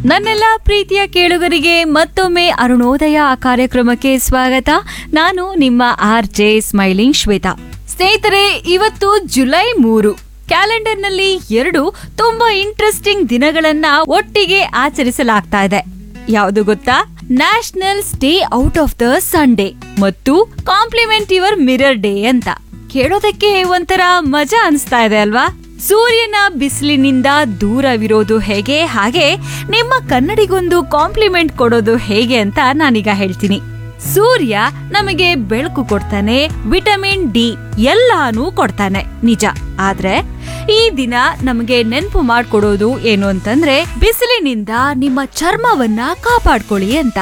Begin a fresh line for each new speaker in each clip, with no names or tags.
ನನ್ನೆಲ್ಲ ಪ್ರೀತಿಯ ಕೇಳುಗರಿಗೆ ಮತ್ತೊಮ್ಮೆ ಅರುಣೋದಯ ಕಾರ್ಯಕ್ರಮಕ್ಕೆ ಸ್ವಾಗತ ನಾನು ನಿಮ್ಮ ಆರ್ ಜೆ ಸ್ಮೈಲಿಂಗ್ ಶ್ವೇತಾ ಸ್ನೇಹಿತರೆ ಇವತ್ತು ಜುಲೈ ಮೂರು ಕ್ಯಾಲೆಂಡರ್ನಲ್ಲಿ ಎರಡು ತುಂಬಾ ಇಂಟ್ರೆಸ್ಟಿಂಗ್ ದಿನಗಳನ್ನ ಒಟ್ಟಿಗೆ ಆಚರಿಸಲಾಗ್ತಾ ಇದೆ ಯಾವುದು ಗೊತ್ತಾ national stay out of the Sunday ಮತ್ತು ಕಾಂಪ್ಲಿಮೆಂಟ್ ಯುವರ್ ಮಿರರ್ ಡೇ ಅಂತ ಕೇಳೋದಕ್ಕೆ ಒಂಥರ ಮಜಾ ಅನಿಸ್ತಾ ಇದೆ ಅಲ್ವಾ ಸೂರ್ಯನ ಬಿಸಿಲಿನಿಂದ ದೂರವಿರೋದು ಹೇಗೆ ಹಾಗೆ ನಿಮ್ಮ ಕನ್ನಡಿಗೊಂದು ಕಾಂಪ್ಲಿಮೆಂಟ್ ಕೊಡೋದು ಹೇಗೆ ಅಂತ ನಾನೀಗ ಹೇಳ್ತೀನಿ ಸೂರ್ಯ ನಮಗೆ ಬೆಳಕು ಕೊಡ್ತಾನೆ ವಿಟಮಿನ್ ಡಿ ಎಲ್ಲಾನು ಕೊಡ್ತಾನೆ ನಿಜ ಆದ್ರೆ ಈ ದಿನ ನಮಗೆ ನೆನಪು ಮಾಡ್ಕೊಡೋದು ಏನು ಅಂತಂದ್ರೆ ಬಿಸಿಲಿನಿಂದ ನಿಮ್ಮ ಚರ್ಮವನ್ನ ಕಾಪಾಡ್ಕೊಳ್ಳಿ ಅಂತ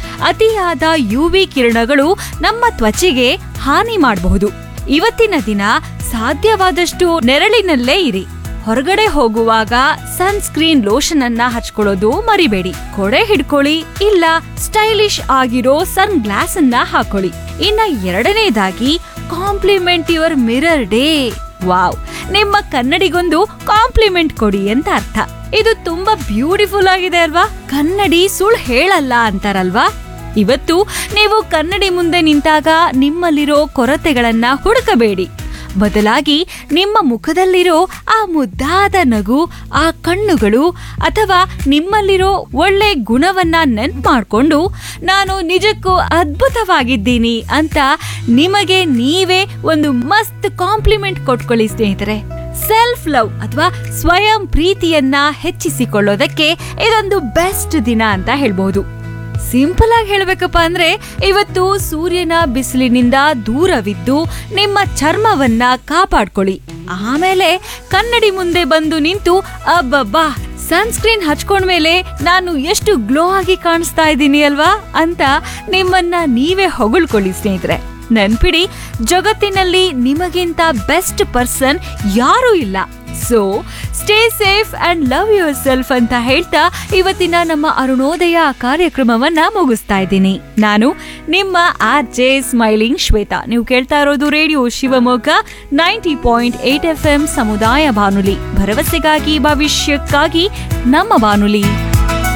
ಅತಿಯಾದ ಯುವಿ ಕಿರಣಗಳು ನಮ್ಮ ತ್ವಚೆಗೆ ಹಾನಿ ಮಾಡಬಹುದು ಇವತ್ತಿನ ದಿನ ಸಾಧ್ಯವಾದಷ್ಟು ನೆರಳಿನಲ್ಲೇ ಇರಿ ಹೊರಗಡೆ ಹೋಗುವಾಗ ಸನ್ಸ್ಕ್ರೀನ್ ಲೋಷನ್ ಅನ್ನ ಹಚ್ಕೊಳ್ಳೋದು ಮರಿಬೇಡಿ ಕೊಡೆ ಹಿಡ್ಕೊಳ್ಳಿ ಇಲ್ಲ ಸ್ಟೈಲಿಶ್ ಆಗಿರೋ ಸನ್ ಗ್ಲಾಸ್ ಅನ್ನ ಹಾಕೊಳ್ಳಿ ಇನ್ನ ಎರಡನೇದಾಗಿ compliment your mirror day wow ನಿಮ್ಮ ಕನ್ನಡಿಗೊಂದು ಕಾಂಪ್ಲಿಮೆಂಟ್ ಕೊಡಿ ಅಂತ ಅರ್ಥ ಇದು ತುಂಬಾ ಬ್ಯೂಟಿಫುಲ್ ಆಗಿದೆ ಅಲ್ವಾ ಕನ್ನಡಿ ಸುಳ್ಳು ಹೇಳಲ್ಲ ಅಂತಾರಲ್ವಾ ಇವತ್ತು ನೀವು ಕನ್ನಡಿ ಮುಂದೆ ನಿಂತಾಗ ನಿಮ್ಮಲ್ಲಿರೋ ಕೊರತೆಗಳನ್ನ ಹುಡುಕಬೇಡಿ ಬದಲಾಗಿ ನಿಮ್ಮ ಮುಖದಲ್ಲಿರೋ ಆ ಮುದ್ದಾದ ನಗು ಆ ಕಣ್ಣುಗಳು ಅಥವಾ ನಿಮ್ಮಲ್ಲಿರೋ ಒಳ್ಳೆ ಗುಣವನ್ನ ನೆನ್ಪು ಮಾಡ್ಕೊಂಡು ನಾನು ನಿಜಕ್ಕೂ ಅದ್ಭುತವಾಗಿದ್ದೀನಿ ಅಂತ ನಿಮಗೆ ನೀವೇ ಒಂದು ಮಸ್ತ್ ಕಾಂಪ್ಲಿಮೆಂಟ್ ಕೊಟ್ಕೊಳ್ಳಿ ಸ್ನೇಹಿತರೆ ಸೆಲ್ಫ್ ಲವ್ ಅಥವಾ ಸ್ವಯಂ ಪ್ರೀತಿಯನ್ನ ಹೆಚ್ಚಿಸಿಕೊಳ್ಳೋದಕ್ಕೆ ಇದೊಂದು ಬೆಸ್ಟ್ ದಿನ ಅಂತ ಹೇಳ್ಬಹುದು ಸಿಂಪಲ್ ಆಗಿ ಹೇಳ್ಬೇಕಪ್ಪ ಅಂದ್ರೆ ಇವತ್ತು ಸೂರ್ಯನ ಬಿಸಿಲಿನಿಂದ ದೂರವಿದ್ದು ನಿಮ್ಮ ಚರ್ಮವನ್ನ ಕಾಪಾಡ್ಕೊಳ್ಳಿ ಆಮೇಲೆ ಕನ್ನಡಿ ಮುಂದೆ ಬಂದು ನಿಂತು ಅಬ್ಬಬ್ಬಾ ಸನ್ಸ್ಕ್ರೀನ್ ಹಚ್ಕೊಂಡ್ಮೇಲೆ ನಾನು ಎಷ್ಟು ಗ್ಲೋ ಆಗಿ ಕಾಣಿಸ್ತಾ ಇದ್ದೀನಿ ಅಲ್ವಾ ಅಂತ ನಿಮ್ಮನ್ನ ನೀವೇ ಹೊಗಳ್ಕೊಳ್ಳಿ ಸ್ನೇಹಿತರೆ ನೆನ್ಪಿಡಿ ಜಗತ್ತಿನಲ್ಲಿ ನಿಮಗಿಂತ ಬೆಸ್ಟ್ ಪರ್ಸನ್ ಯಾರೂ ಇಲ್ಲ so stay safe and love yourself ಅಂತ ಹೇಳ್ತಾ ಇವತ್ತಿನ ನಮ್ಮ ಅರುಣೋದಯ ಕಾರ್ಯಕ್ರಮವನ್ನ ಮುಗಿಸ್ತಾ ಇದ್ದೀನಿ ನಾನು ನಿಮ್ಮ ಆರ್ ಜೆ ಸ್ಮೈಲಿಂಗ್ ಶ್ವೇತಾ ನೀವು ಕೇಳ್ತಾ ಇರೋದು radio Shivamogga ninety point eight F M ಸಮುದಾಯ ಬಾನುಲಿ ಭರವಸೆಗಾಗಿ ಭವಿಷ್ಯಕ್ಕಾಗಿ ನಮ್ಮ ಬಾನುಲಿ